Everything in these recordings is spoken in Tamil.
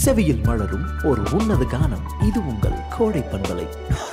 செவியில் மலரும் ஒரு உன்னத கானம் இது உங்கள் கோடை பண்பலை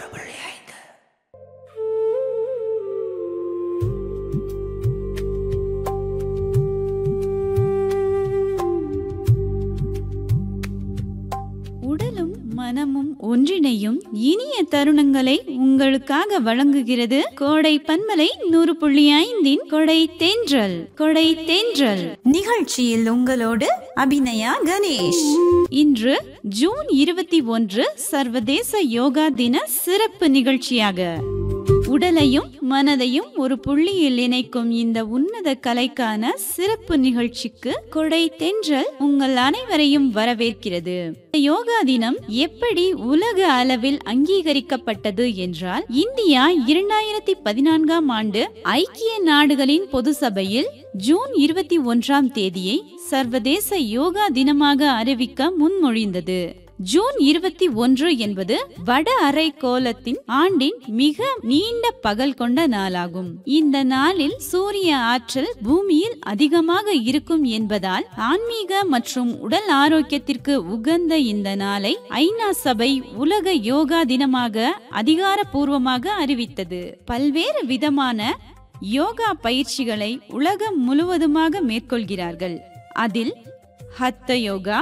உடலும் மனமும் ஒன்றிணையும் இனிய தருணங்களை உங்களுக்காக வழங்குகிறது கோடை பன்மலை நூறு புள்ளி ஐந்தின் கொடை தேன்றல் கொடை தேன்றல் நிகழ்ச்சியில் உங்களோடு அபிநயா கணேஷ் இன்று ஜூன் இருபத்தி ஒன்று சர்வதேச யோகா தின சிறப்பு நிகழ்ச்சியாக உடலையும் மனதையும் ஒரு புள்ளியில் இணைக்கும் இந்த உன்னத கலைக்கான சிறப்பு நிகழ்ச்சிக்கு கொடை தென்றல் உங்கள் அனைவரையும் வரவேற்கிறது யோகா தினம் எப்படி உலக அளவில் அங்கீகரிக்கப்பட்டது என்றால் இந்தியா இரண்டாயிரத்தி பதினான்காம் ஆண்டு ஐக்கிய நாடுகளின் பொது சபையில் ஜூன் இருபத்தி ஒன்றாம் தேதியை சர்வதேச யோகா தினமாக அறிவிக்க முன்மொழிந்தது ஜூன் இருபத்தி ஒன்று என்பது வட அரை கோலத்தின் ஆண்டின் மிக நீண்ட பகல் கொண்ட நாளாகும் இந்த நாளில் சூரிய ஆற்றல் பூமியில் அதிகமாக இருக்கும் என்பதால் ஆன்மீக மற்றும் உடல் ஆரோக்கியத்திற்கு உகந்த இந்த நாளை ஐநா சபை உலக யோகா தினமாக அதிகாரப்பூர்வமாக அறிவித்தது பல்வேறு விதமான யோகா பயிற்சிகளை உலகம் முழுவதுமாக மேற்கொள்கிறார்கள் அதில் ஹத்த யோகா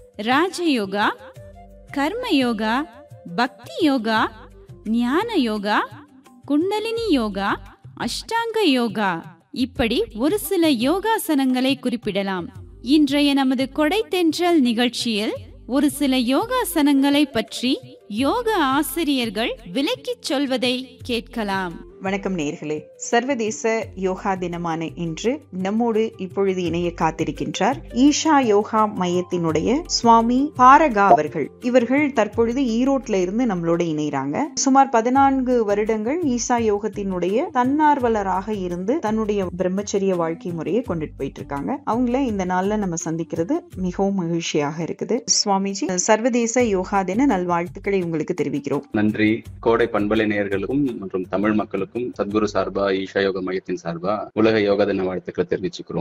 ராஜயோகா கர்ம யோகா பக்தி யோகா ஞான யோகா குண்டலினி யோகா அஷ்டாங்க யோகா இப்படி ஒரு சில யோகாசனங்களை குறிப்பிடலாம் இன்றைய நமது கொடை தென்றல் நிகழ்ச்சியில் ஒரு சில யோகாசனங்களை பற்றி யோக ஆசிரியர்கள் விளக்கிச் சொல்வதை கேட்கலாம் வணக்கம் நேர்களே சர்வதேச யோகா தினமான இன்று நம்மோடு இப்பொழுது இணைய காத்திருக்கின்றார் ஈஷா யோகா மையத்தினுடைய சுவாமி பாரகா அவர்கள் இவர்கள் தற்பொழுது ஈரோட்ல இருந்து நம்மளோட இணைகிறாங்க சுமார் பதினான்கு வருடங்கள் ஈசா யோகத்தினுடைய தன்னார்வலராக இருந்து தன்னுடைய பிரம்மச்சரிய வாழ்க்கை முறையை கொண்டுட்டு போயிட்டு இருக்காங்க அவங்கள இந்த நாள்ல நம்ம சந்திக்கிறது மிகவும் மகிழ்ச்சியாக இருக்குது சுவாமிஜி சர்வதேச யோகா தின நல்வாழ்த்துக்களை உங்களுக்கு தெரிவிக்கிறோம் நன்றி கோடை பண்பலை நேயர்களுக்கும் மற்றும் தமிழ் மக்களுக்கும் சத்குரு சார்பா ஈஷா யோக மையத்தின் சார்பா உலக யோகா தின வாழ்த்துக்களை தெரிவிச்சுக்கிறோம்